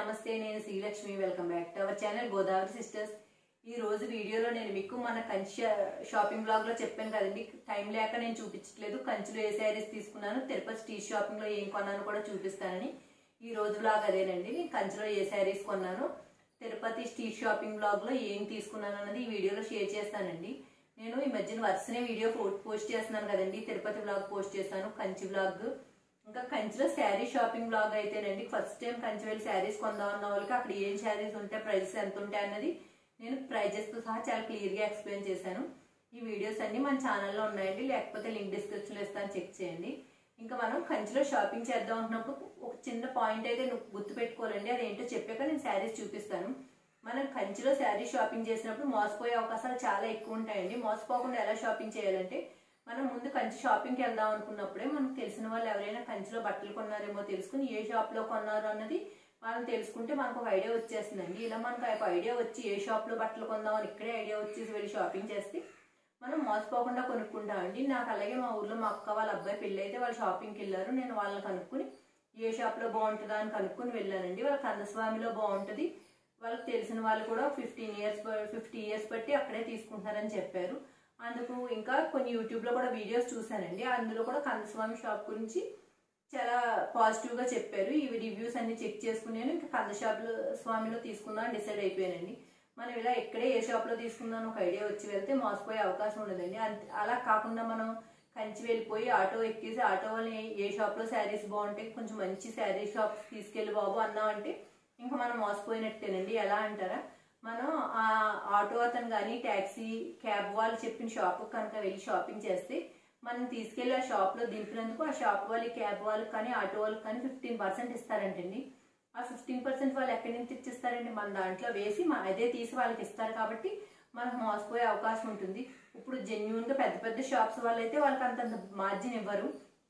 నమస్తే నేను Srilakshmi welcome back to our channel Godavari sisters ఈ రోజు వీడియోలో నేను మీకు మన కంచి షాపింగ్ బ్లాగ్ లో చెప్పాను కదండి టైం లేక నేను చూపించట్లేదు కంచిలో ఏ శారీస్ తీసుకున్నాను తిరుపతి స్ట్రీట్ షాపింగ్ లో ఏం కొన్నాను కూడా చూపిస్తానని ఈ రోజు బ్లాగ్ అదేనండి నేను కంచిలో ఏ శారీస్ కొన్నాను తిరుపతి స్ట్రీట్ షాపింగ్ బ్లాగ్ లో ఏం తీసుకున్నాను అన్నది ఈ వీడియోలో షేర్ చేస్తానండి నేను ఈ మధ్యన వరుసనే వీడియో పోస్ట్ చేస్తున్నాను కదండి తిరుపతి బ్లాగ్ పోస్ట్ చేశాను కంచి బ్లాగ్ ఇంకా కంచిలో శారీ షాపింగ్ బ్లాగ్ అయితేనండి ఫస్ట్ టైం కంచి వెళ్ళి శారీస్ కొందాం అన్న వాళ్ళకి అక్కడ ఏం శారీస్ ఉంటాయి ప్రైజెస్ ఎంత ఉంటాయి అన్నది నేను ప్రైజెస్ తో సహా చాలా క్లియర్ గా ఎక్స్ప్లెయిన్ చేశాను ఈ వీడియోస్ అన్ని మన ఛానల్లో ఉన్నాయండి లేకపోతే లింక్ డిస్క్రిప్షన్ లో ఇస్తాను చెక్ చేయండి ఇంకా మనం కంచిలో షాపింగ్ చేద్దాం అంటున్నప్పుడు ఒక చిన్న పాయింట్ అయితే నువ్వు గుర్తు పెట్టుకోవాలండి అదేంటో చెప్పాక నేను శారీస్ చూపిస్తాను మనం కంచిలో శారీ షాపింగ్ చేసినప్పుడు మోసపోయే అవకాశాలు చాలా ఎక్కువ ఉంటాయండి మోసపోకుండా ఎలా షాపింగ్ చేయాలంటే మనం ముందు కంచి షాపింగ్కి వెళ్దాం అనుకున్నప్పుడే మనకు తెలిసిన వాళ్ళు ఎవరైనా కంచిలో బట్టలు కొన్నారేమో తెలుసుకుని ఏ షాప్లో కొన్నారు అన్నది మనం తెలుసుకుంటే మనకు ఒక ఐడియా వచ్చేస్తుందండి ఇలా మనకు ఒక ఐడియా వచ్చి ఏ షాప్లో బట్టలు కొందాం అని ఇక్కడే ఐడియా వచ్చేసి వెళ్ళి షాపింగ్ చేస్తే మనం మోసపోకుండా కొనుక్కుంటామండి నాకు అలాగే మా ఊర్లో మా అక్క వాళ్ళ అబ్బాయి పెళ్ళి అయితే వాళ్ళు షాపింగ్కి వెళ్ళారు నేను వాళ్ళని కనుక్కుని ఏ షాప్లో బాగుంటుందా అని కనుక్కొని వెళ్ళానండి వాళ్ళ కందస్వామిలో బాగుంటుంది వాళ్ళకి తెలిసిన వాళ్ళు కూడా ఫిఫ్టీన్ ఇయర్స్ ఫిఫ్టీ ఇయర్స్ బట్టి అక్కడే తీసుకుంటారని చెప్పారు అందుకు ఇంకా కొన్ని యూట్యూబ్లో కూడా వీడియోస్ చూశానండి అందులో కూడా కందస్వామి షాప్ గురించి చాలా పాజిటివ్గా చెప్పారు ఇవి రివ్యూస్ అన్ని చెక్ చేసుకున్నాను ఇంకా కంద షాప్లో స్వామిలో తీసుకుందాం అని డిసైడ్ అయిపోయానండి మనం ఇలా ఎక్కడే ఏ షాప్లో తీసుకుందాం ఒక ఐడియా వచ్చి వెళ్తే మోసపోయే అవకాశం ఉండదండి అలా కాకుండా మనం కంచి వెళ్ళిపోయి ఆటో ఎక్కేసి ఆటో వాళ్ళని ఏ షాప్లో శారీస్ బాగుంటాయి కొంచెం మంచి శారీ షాప్ తీసుకెళ్ళి బాబు అన్నామంటే ఇంకా మనం మోసపోయినట్టేనండి ఎలా అంటారా మనం ఆ ఆటో అతను కానీ ట్యాక్సీ క్యాబ్ వాళ్ళు చెప్పిన షాప్ కనుక వెళ్ళి షాపింగ్ చేస్తే మనం తీసుకెళ్లి ఆ షాప్ లో దింపినందుకు ఆ షాప్ వాళ్ళు క్యాబ్ వాళ్ళకి కానీ ఆటో వాళ్ళకి కానీ ఫిఫ్టీన్ పర్సెంట్ ఇస్తారంటండి ఆ ఫిఫ్టీన్ పర్సెంట్ వాళ్ళు ఎక్కడి నుంచి ఇచ్చిస్తారండి మన దాంట్లో వేసి అదే తీసి వాళ్ళకి ఇస్తారు కాబట్టి మనకు మోసపోయే అవకాశం ఉంటుంది ఇప్పుడు జెన్యున్ గా పెద్ద పెద్ద షాప్స్ వాళ్ళు అయితే వాళ్ళకి అంత మార్జిన్ ఇవ్వరు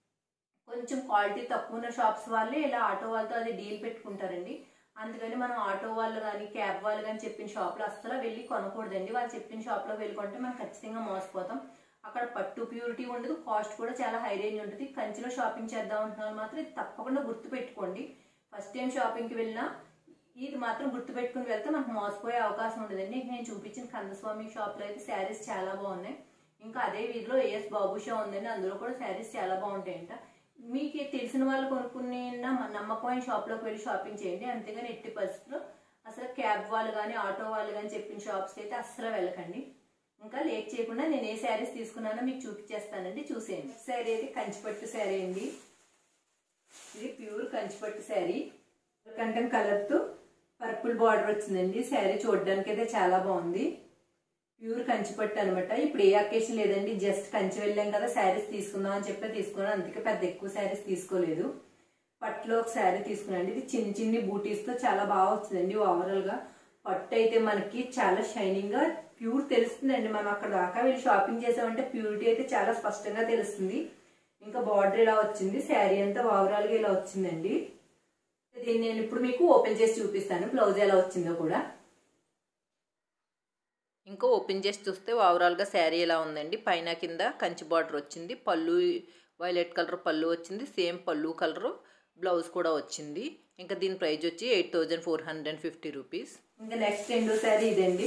కొంచెం క్వాలిటీ తక్కువ ఉన్న షాప్స్ వాళ్ళే ఇలా ఆటో వాళ్ళతో అది డీల్ పెట్టుకుంటారండి అందుకని మనం ఆటో వాళ్ళు కానీ క్యాబ్ వాళ్ళు కానీ చెప్పిన షాప్లో అస్సలు వెళ్ళి కొనకూడదండి వాళ్ళు చెప్పిన షాప్లో వెళ్ళి కొంటే మనం ఖచ్చితంగా మోసపోతాం అక్కడ పట్టు ప్యూరిటీ ఉండదు కాస్ట్ కూడా చాలా హై రేంజ్ ఉంటుంది కంచిలో షాపింగ్ చేద్దాం అంటున్నారు మాత్రం ఇది తప్పకుండా గుర్తు పెట్టుకోండి ఫస్ట్ టైం షాపింగ్కి వెళ్ళినా ఇది మాత్రం గుర్తు పెట్టుకుని వెళ్తే మనకు మోసపోయే అవకాశం ఉండదండి నేను చూపించిన కందస్వామి షాప్లో అయితే శారీస్ చాలా బాగున్నాయి ఇంకా అదే వీధిలో ఏఎస్ బాబు షా ఉందండి అందులో కూడా శారీస్ చాలా బాగుంటాయంట మీకు తెలిసిన వాళ్ళు కొనుక్కునే నమ్మకమైన షాప్లోకి వెళ్ళి షాపింగ్ చేయండి అంతేగాని ఎట్టి పరిస్థితుల్లో అసలు క్యాబ్ వాళ్ళు కానీ ఆటో వాళ్ళు కానీ చెప్పిన షాప్స్కి అయితే అస్సలు వెళ్ళకండి ఇంకా లేట్ చేయకుండా నేను ఏ శారీస్ తీసుకున్నానో మీకు చూపించేస్తానండి చూసేయండి శారీ అయితే కంచిపట్టు శారీ అండి ఇది ప్యూర్ కంచిపట్టు శారీ కంటం కలర్తో పర్పుల్ బార్డర్ వచ్చిందండి శారీ చూడడానికి అయితే చాలా బాగుంది ప్యూర్ కంచిపట్టు అనమాట ఇప్పుడు ఏ అకేషన్ లేదండి జస్ట్ కంచి వెళ్ళాం కదా శారీస్ తీసుకుందాం అని చెప్పి తీసుకున్నాను అందుకే పెద్ద ఎక్కువ శారీస్ తీసుకోలేదు పట్టులో ఒక శారీ తీసుకున్నాను ఇది చిన్న చిన్ని బూటీస్తో చాలా బాగా వచ్చిందండి ఓవరాల్గా పట్టు అయితే మనకి చాలా షైనింగ్ గా ప్యూర్ తెలుస్తుందండి మనం అక్కడ దాకా వెళ్ళి షాపింగ్ చేసామంటే ప్యూరిటీ అయితే చాలా స్పష్టంగా తెలుస్తుంది ఇంకా బార్డర్ ఇలా వచ్చింది శారీ అంతా ఓవరాల్ గా ఇలా వచ్చిందండి దీన్ని నేను ఇప్పుడు మీకు ఓపెన్ చేసి చూపిస్తాను బ్లౌజ్ ఎలా వచ్చిందో కూడా ఇంకా ఓపెన్ చేసి చూస్తే ఓవరాల్గా శారీ ఎలా ఉందండి పైన కింద కంచి బార్డర్ వచ్చింది పళ్ళు వైలెట్ కలర్ పళ్ళు వచ్చింది సేమ్ పళ్ళు కలర్ బ్లౌజ్ కూడా వచ్చింది ఇంకా దీని ప్రైస్ వచ్చి eight thousand four hundred fifty rupees ఇంకా నెక్స్ట్ రెండో శారీ ఇదండి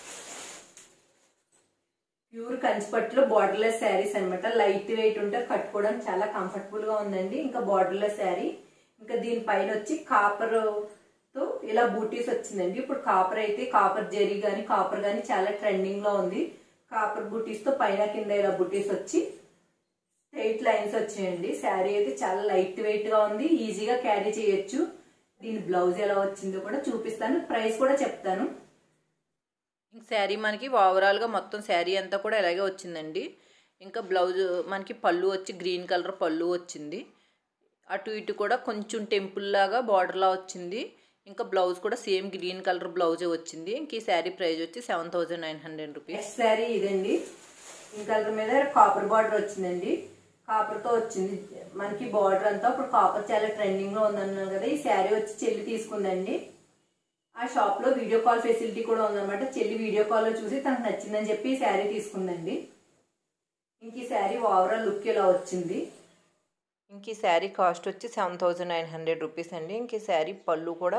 ప్యూర్ కంచిపట్టులో బార్డర్లెస్ శారీస్ అనమాట లైట్ వెయిట్ ఉంటే కట్టుకోవడానికి చాలా కంఫర్టబుల్ గా ఉందండి ఇంకా బార్డర్లెస్ శారీ ఇంకా దీనిపైన వచ్చి కాపర్ తో ఇలా బూటీస్ వచ్చిందండి ఇప్పుడు కాపర్ అయితే కాపర్ జెరీ గానీ కాపర్ గానీ చాలా ట్రెండింగ్ లో ఉంది కాపర్ బూటీస్ తో పైన కింద ఇలా బూటీస్ వచ్చి స్ట్రైట్ లైన్స్ వచ్చాయండి శారీ అయితే చాలా లైట్ వెయిట్ గా ఉంది ఈజీగా క్యారీ చేయొచ్చు దీని బ్లౌజ్ ఎలా వచ్చిందో కూడా చూపిస్తాను ప్రైస్ కూడా చెప్తాను ఇంక శారీ మనకి ఓవరాల్గా మొత్తం శారీ అంతా కూడా ఇలాగే వచ్చిందండి ఇంకా బ్లౌజ్ మనకి పళ్ళు వచ్చి గ్రీన్ కలర్ పళ్ళు వచ్చింది అటు ఇటు కూడా కొంచెం టెంపుల్ లాగా బార్డర్లా వచ్చింది ఇంకా బ్లౌజ్ కూడా సేమ్ గ్రీన్ కలర్ బ్లౌజే వచ్చింది ఇంక ఈ శారీ ప్రైస్ వచ్చి seven thousand nine hundred rupees next sari ఇదండి ఈ కలర్ మీద కాపర్ బార్డర్ వచ్చిందండి కాపర్ తో వచ్చింది మనకి బార్డర్ అంతా ఇప్పుడు కాపర్ చాలా ట్రెండింగ్ లో ఉందన్నాను కదా ఈ శారీ వచ్చి చెల్లి తీసుకుందండి ఆ షాప్ లో వీడియో కాల్ ఫెసిలిటీ కూడా ఉందన్నమాట చెల్లి వీడియో కాల్ లో చూసి తనకు నచ్చిందని చెప్పి ఈ శారీ తీసుకుందండి ఇంక ఈ శారీ ఓవరాల్ లుక్ ఇలా వచ్చింది ఇంక ఈ శారీ కాస్ట్ వచ్చి seven thousand nine hundred rupees అండి ఇంక ఈ శారీ పళ్ళు కూడా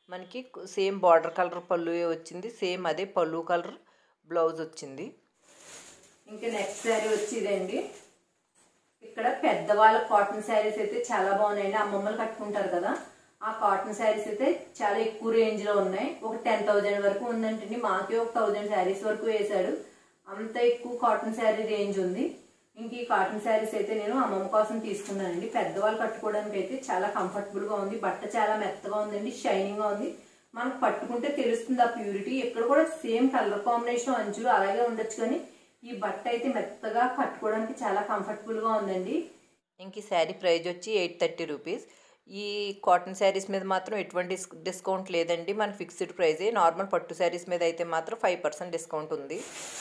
మనకి సేమ్ బార్డర్ కలర్ పళ్ళు వచ్చింది సేమ్ అదే పళ్ళు కలర్ బ్లౌజ్ వచ్చింది ఇంకా నెక్స్ట్ శారీ వచ్చి ఇదండి ఇక్కడ పెద్దవాళ్ళ కాటన్ శారీస్ అయితే చాలా బాగున్నాయండి అమ్మమ్మలు కట్టుకుంటారు కదా ఆ కాటన్ శారీస్ అయితే చాలా ఎక్కువ రేంజ్ లో ఉన్నాయి ఒక టెన్ థౌజండ్ వరకు ఉందంటండి మాకే ఒక థౌజండ్ శారీస్ వరకు వేశాడు అంత ఎక్కువ కాటన్ శారీ రేంజ్ ఉంది ఇంక ఈ కాటన్ శారీస్ అయితే నేను అమ్మమ్మ కోసం తీసుకున్నానండి పెద్దవాళ్ళు కట్టుకోవడానికి అయితే చాలా కంఫర్టబుల్ గా ఉంది బట్ట చాలా మెత్తగా ఉందండి షైనింగ్ గా ఉంది మనకు పట్టుకుంటే తెలుస్తుంది ఆ ప్యూరిటీ ఇక్కడ కూడా సేమ్ కలర్ కాంబినేషన్ అంచులు అలాగే ఉండొచ్చు కానీ ఈ బట్ట అయితే మెత్తగా కట్టుకోవడానికి చాలా కంఫర్టబుల్ గా ఉందండి ఇంక ఈ శారీ ప్రైస్ వచ్చి ఎయిట్ థర్టీ రూపీస్ ఈ కాటన్ శారీస్ మీద మాత్రం ఎటువంటి డిస్ డిస్కౌంట్ లేదండి మన ఫిక్స్డ్ ప్రైజే నార్మల్ పట్టు శారీస్ మీద అయితే మాత్రం ఫైవ్ పర్సెంట్ డిస్కౌంట్ ఉంది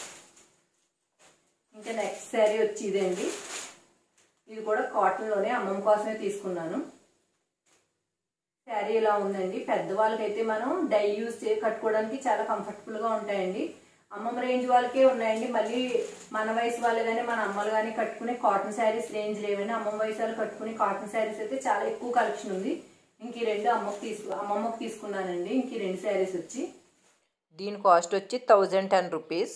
ఇంకా నెక్స్ట్ శారీ వచ్చి ఇదండి ఇది కూడా కాటన్ లోనే అమ్మమ్మ కోసమే తీసుకున్నాను శారీ ఇలా ఉందండి పెద్దవాళ్ళకైతే మనం డై యూజ్ చే కట్టుకోవడానికి చాలా కంఫర్టబుల్ గా ఉంటాయండి అమ్మమ్మ రేంజ్ వాళ్ళకే ఉన్నాయండి మళ్ళీ మన వయసు వాళ్ళు కానీ మన అమ్మలు కానీ కట్టుకునే కాటన్ శారీస్ రేంజ్ లేవండి అమ్మమ్మ వయసు వాళ్ళు కట్టుకునే కాటన్ శారీస్ అయితే చాలా ఎక్కువ కలెక్షన్ ఉంది ఇంక ఈ రెండు అమ్మకు తీసుకు అమ్మమ్మకు తీసుకున్నానండి ఇంక ఈ రెండు శారీస్ వచ్చి దీని కాస్ట్ వచ్చి థౌజండ్ టెన్ రూపీస్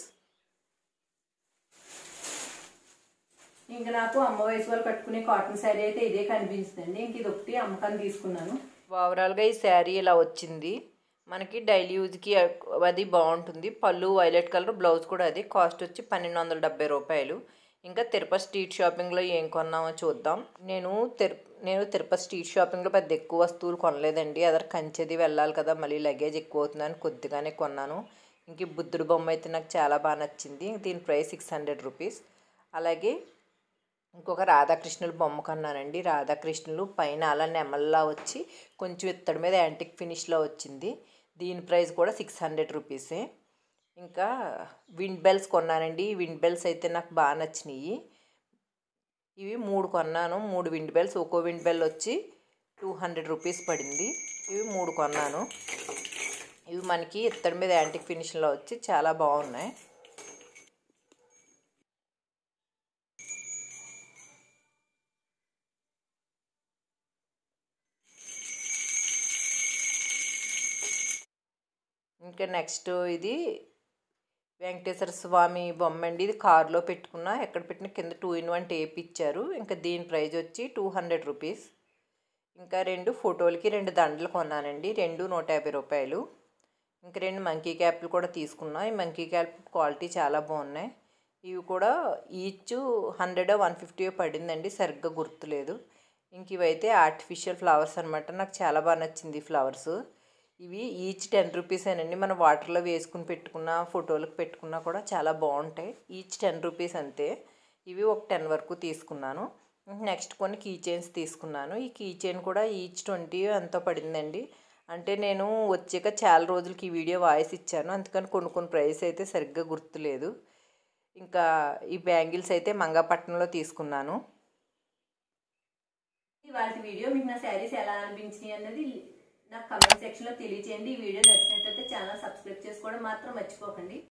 ఇంకా నాకు అమ్మ వయసు వాళ్ళు కట్టుకునే కాటన్ శారీ అయితే ఇదే కనిపించిందండి ఇంక ఇది ఒకటి అమ్మకాన్ని తీసుకున్నాను ఓవరాల్గా ఈ శారీ ఇలా వచ్చింది మనకి డైలీ యూజ్కి అది బాగుంటుంది పళ్ళు వైలెట్ కలర్ బ్లౌజ్ కూడా అది కాస్ట్ వచ్చి పన్నెండు వందల డెబ్బై రూపాయలు ఇంకా తిరుపతి స్ట్రీట్ షాపింగ్లో ఏం కొన్నామో చూద్దాం నేను తిరు నేను తిరుపతి స్ట్రీట్ షాపింగ్లో పెద్ద ఎక్కువ వస్తువులు కొనలేదండి అదర్ కంచెది వెళ్ళాలి కదా మళ్ళీ లగేజ్ ఎక్కువ అవుతుందని కొద్దిగానే కొన్నాను ఇంక ఈ బుద్ధుడు బొమ్మ అయితే నాకు చాలా బాగా నచ్చింది దీని ప్రైస్ సిక్స్ హండ్రెడ్ రూపీస్ అలాగే ఇంకొక రాధాకృష్ణుల బొమ్మ కొన్నానండి రాధాకృష్ణులు పైన అలా నెమల్లా వచ్చి కొంచెం ఇత్తడి మీద యాంటిక్ ఫినిష్లో వచ్చింది దీని ప్రైస్ కూడా సిక్స్ హండ్రెడ్ రూపీసే ఇంకా విండ్ బెల్స్ కొన్నానండి ఈ విండ్ బెల్స్ అయితే నాకు బాగా నచ్చినాయి ఇవి మూడు కొన్నాను మూడు విండ్ బెల్స్ ఒక్కో విండ్ బెల్ వచ్చి టూ హండ్రెడ్ రూపీస్ పడింది ఇవి మూడు కొన్నాను ఇవి మనకి ఇత్తడి మీద యాంటిక్ ఫినిష్లో వచ్చి చాలా బాగున్నాయి ఇంకా నెక్స్ట్ ఇది వెంకటేశ్వర స్వామి బొమ్మ అండి ఇది కారులో పెట్టుకున్నా ఎక్కడ పెట్టిన కింద టూ ఇన్ వన్ టేప్ ఇచ్చారు ఇంకా దీని ప్రైస్ వచ్చి టూ హండ్రెడ్ రూపీస్ ఇంకా రెండు ఫోటోలకి రెండు దండలు కొన్నానండి రెండు నూట యాభై రూపాయలు ఇంకా రెండు మంకీ క్యాప్లు కూడా తీసుకున్నా ఈ మంకీ క్యాప్ క్వాలిటీ చాలా బాగున్నాయి ఇవి కూడా ఈచ్ హండ్రెడ్ వన్ ఫిఫ్టీ పడిందండి సరిగ్గా గుర్తులేదు ఇంక ఇవైతే ఆర్టిఫిషియల్ ఫ్లవర్స్ అనమాట నాకు చాలా బాగా నచ్చింది ఈ ఫ్లవర్స్ ఇవి ఈచ్ టెన్ రూపీసేనండి మనం వాటర్లో వేసుకుని పెట్టుకున్న ఫోటోలకు పెట్టుకున్నా కూడా చాలా బాగుంటాయి ఈచ్ టెన్ రూపీస్ అంతే ఇవి ఒక టెన్ వరకు తీసుకున్నాను నెక్స్ట్ కొన్ని కీ చైన్స్ తీసుకున్నాను ఈ కీ చైన్ కూడా ఈచ్ ట్వంటీ ఎంతో పడిందండి అంటే నేను వచ్చాక చాలా రోజులకి ఈ వీడియో వాయిస్ ఇచ్చాను అందుకని కొన్ని కొన్ని ప్రైస్ అయితే సరిగ్గా గుర్తులేదు ఇంకా ఈ బ్యాంగిల్స్ అయితే మంగాపట్నంలో తీసుకున్నాను ఇవాళ వీడియో మీకు నా శారీస్ ఎలా అనిపించినాయి అన్నది నాకు కమెంట్ సెక్షన్లో తెలియచేయండి ఈ వీడియో నచ్చినట్లయితే ఛానల్ సబ్స్క్రైబ్ చేసుకోవడం మాత్రం మర్చిపోకండి